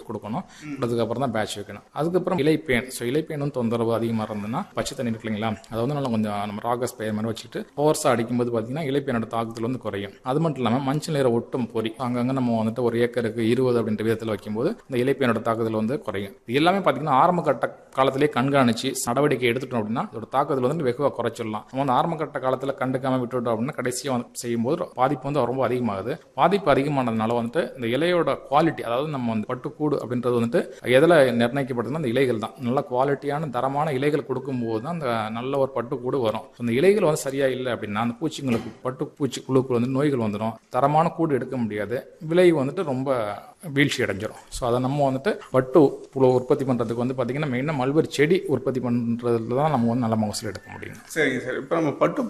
கொடுக்கணும் அதுக்கப்புறம் தான் பேட்ச் வைக்கணும் அதுக்கப்புறம் இலைப்பேன் ஸோ இலைப்பேன் வந்து தொந்தரவு அதிகமாக இருந்ததுன்னா பச்சை தண்ணி இருக்கு இல்லைங்களா அதை வந்து நல்லா கொஞ்சம் நம்ம ராகஸ் பயிர் மாதிரி வச்சுட்டு ஃபோர்ஸாக அடிக்கும்போது பார்த்தீங்கன்னா இலைப்பேனோட தாக்குதல் வந்து குறையும் அது மட்டும் இல்லாமல் மஞ்சள் நிற ஒட்டும் பொறி அங்கங்கே நம்ம வந்துட்டு ஒரு ஏக்கருக்கு இருபது அப்படின்ற விதத்தில் வைக்கும்போது இந்த இலைப்பேனோட தாக்குதல் வந்து குறையும் இது எல்லாமே பார்த்தீங்கன்னா ஆரம்ப கட்ட காலத்திலேயே கண்காணிச்சு நடவடிக்கை எடுத்துட்டோம் அப்படின்னா அதோட தாக்குதல் வந்து வெகுவாக குறைச்சிடலாம் நம்ம வந்து ஆரம்ப கட்ட காலத்தில் கண்டுக்காம விட்டுட்டோம் அப்படின்னா கடைசியாக வந்து செய்யும்போது பாதிப்பு வந்து ரொம்ப அதிகமாகுது பாதிப்பு அதிகமானதுனால வந்துட்டு இந்த இலையோட குவாலிட்டி அதாவது நம்ம வந்து பட்டுக்கூடு அப்படின்றது வந்துட்டு எதில் நிர்ணயிக்கப்படுதுன்னா அந்த இலைகள் தான் நல்ல குவாலிட்டியான தரமான இலைகள் கொடுக்கும்போது தான் அந்த நல்ல ஒரு பட்டுக்கூடு வரும் அந்த இலைகள் வந்து சரியா இல்லை அப்படின்னா அந்த பூச்சிங்களுக்கு பட்டு பூச்சி குழுக்கள் வந்து நோய்கள் வந்துடும் தரமான கூடு எடுக்க முடியாது விலை வந்துட்டு ரொம்ப வீழ்ச்சி அடைஞ்சிரும் ஸோ அதை நம்ம வந்துட்டு பட்டு புழு உற்பத்தி பண்ணுறதுக்கு வந்து பார்த்திங்கன்னா மெயினாக மல்பெரி செடி உற்பத்தி பண்ணுறதுல தான் நம்ம வந்து நல்ல மகசூல் எடுக்க முடியும் சரிங்க சார் இப்போ நம்ம பட்டு